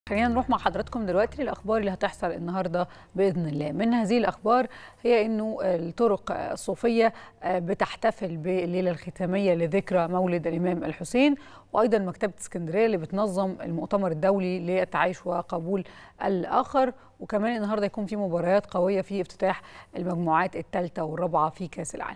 خلينا نروح مع حضراتكم دلوقتي للاخبار اللي هتحصل النهارده باذن الله من هذه الاخبار هي انه الطرق الصوفيه بتحتفل بالليله الختاميه لذكرى مولد الامام الحسين وايضا مكتبه اسكندريه اللي بتنظم المؤتمر الدولي للتعايش وقبول الاخر وكمان النهارده يكون في مباريات قويه في افتتاح المجموعات الثالثه والرابعه في كاس العالم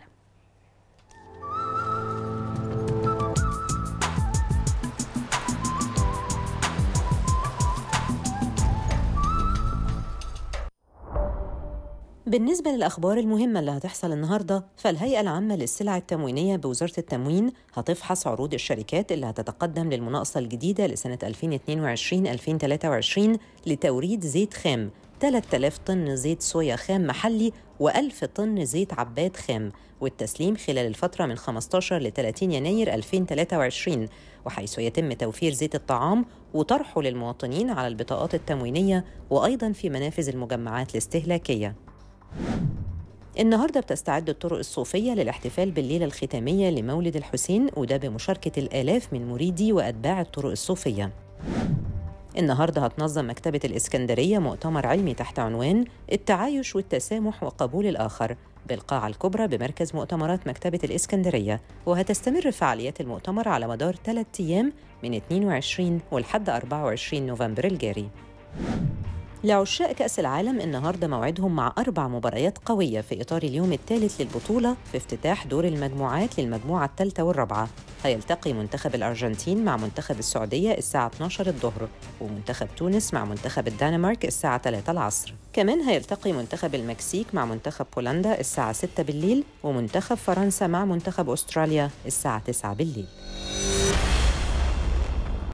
بالنسبة للأخبار المهمة اللي هتحصل النهاردة فالهيئة العامة للسلع التموينية بوزارة التموين هتفحص عروض الشركات اللي هتتقدم للمناقصة الجديدة لسنة 2022-2023 لتوريد زيت خام 3000 طن زيت صويا خام محلي و1000 طن زيت عباد خام والتسليم خلال الفترة من 15 ل 30 يناير 2023 وحيث يتم توفير زيت الطعام وطرحه للمواطنين على البطاقات التموينية وأيضا في منافذ المجمعات الاستهلاكية النهارده بتستعد الطرق الصوفيه للاحتفال بالليله الختاميه لمولد الحسين وده بمشاركه الالاف من مريدي واتباع الطرق الصوفيه. النهارده هتنظم مكتبه الاسكندريه مؤتمر علمي تحت عنوان التعايش والتسامح وقبول الاخر بالقاعة الكبرى بمركز مؤتمرات مكتبة الإسكندرية وهتستمر فعاليات المؤتمر على مدار ثلاثة أيام من 22 ولحد 24 نوفمبر الجاري لعشاق كأس العالم النهاردة موعدهم مع أربع مباريات قوية في إطار اليوم الثالث للبطولة في افتتاح دور المجموعات للمجموعة الثالثة والرابعة هيلتقي منتخب الأرجنتين مع منتخب السعودية الساعة 12 الظهر ومنتخب تونس مع منتخب الدنمارك الساعة 3 العصر كمان هيلتقي منتخب المكسيك مع منتخب بولندا الساعة 6 بالليل ومنتخب فرنسا مع منتخب أستراليا الساعة 9 بالليل